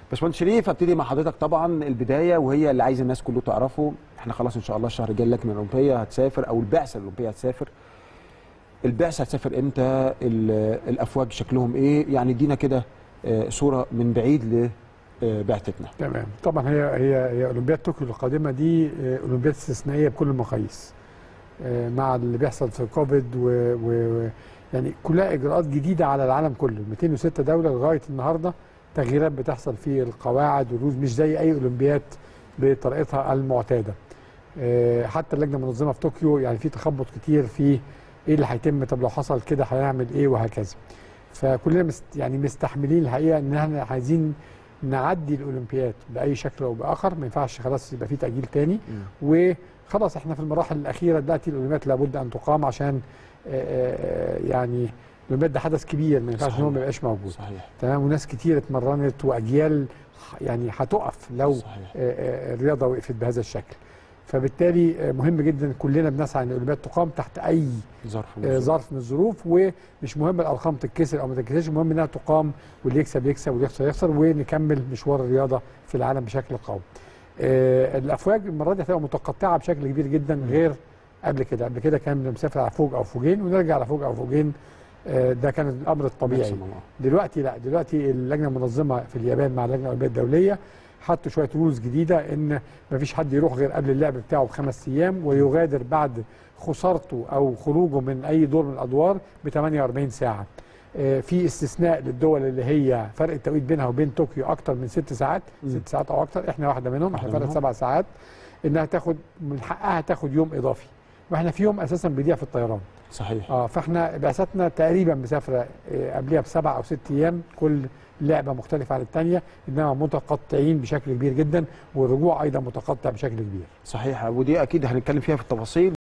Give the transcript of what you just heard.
باشمهندس شريف ابتدي مع حضرتك طبعا البدايه وهي اللي عايز الناس كله تعرفه احنا خلاص ان شاء الله الشهر الجاي اللجنه الاولمبيه هتسافر او البعثه الاولمبيه هتسافر البعثه هتسافر امتى ال- الافواج شكلهم ايه يعني ادينا كده آه، صوره من بعيد لبعثتنا تمام طبعا هي هي هي اولمبياد طوكيو القادمه دي آه، اولمبياد استثنائيه بكل المقاييس آه، مع اللي بيحصل في كوفيد و, و و- يعني كلها اجراءات جديده على العالم كله 206 دوله لغايه النهارده تغييرات بتحصل في القواعد والروز مش زي اي اولمبياد بطريقتها المعتاده آه، حتى اللجنه المنظمه في طوكيو يعني في تخبط كتير في ايه اللي هيتم طب لو حصل كده هنعمل ايه وهكذا فكلنا مست يعني مستحملين الحقيقه ان احنا عايزين نعدي الاولمبياد باي شكل او باخر ما ينفعش خلاص يبقى في تاجيل تاني وخلاص احنا في المراحل الاخيره دلوقتي الاولمبياد لابد ان تقام عشان آه، آه، يعني الاولمبياد ده حدث كبير ما ينفعش ان هو ما يبقاش موجود صحيح تمام وناس كتير اتمرنت واجيال ح- يعني هتقف لو صحيح آه، آه، الرياضه وقفت بهذا الشكل فبالتالي آه، مهم جدا كلنا بنسعى ان الاولمبياد تقام تحت اي ظرف آه، ظرف من الظروف ومش مهم الارقام تتكسر او ما تتكسرش المهم انها تقام واللي يكسب يكسب واللي يخسر يخسر ونكمل مشوار الرياضه في العالم بشكل قوي. آه، الافواج المره دي هتبقى متقطعه بشكل كبير جدا غير قبل كده، قبل كده كان بنسافر على فوج او فوجين ونرجع على فوج او فوجين آه، ده كان الامر الطبيعي. maximum، آه. دلوقتي لا دلوقتي اللجنه المنظمه في اليابان مع اللجنه الاولمبيه الدوليه حطوا شويه رولز جديده ان ما فيش حد يروح غير قبل اللعب بتاعه بخمس ايام ويغادر بعد خسارته او خروجه من اي دور من الادوار ب 48 ساعه. آه، في استثناء للدول اللي هي فرق التوقيت بينها وبين طوكيو اكتر من ست ساعات، مم. ست ساعات او اكتر احنا واحده منهم احنا واحدة فرق منهم. سبع ساعات انها تاخد من حقها تاخد يوم اضافي. واحنا في يوم اساسا بيضيع في الطيران. صحيح اه فاحنا بعثتنا تقريبا مسافره آه، قبلها بسبع او ست ايام كل لعبه مختلفه عن الثانيه انما متقطعين بشكل كبير جدا والرجوع ايضا متقطع بشكل كبير صحيح ودي اكيد هنتكلم فيها في التفاصيل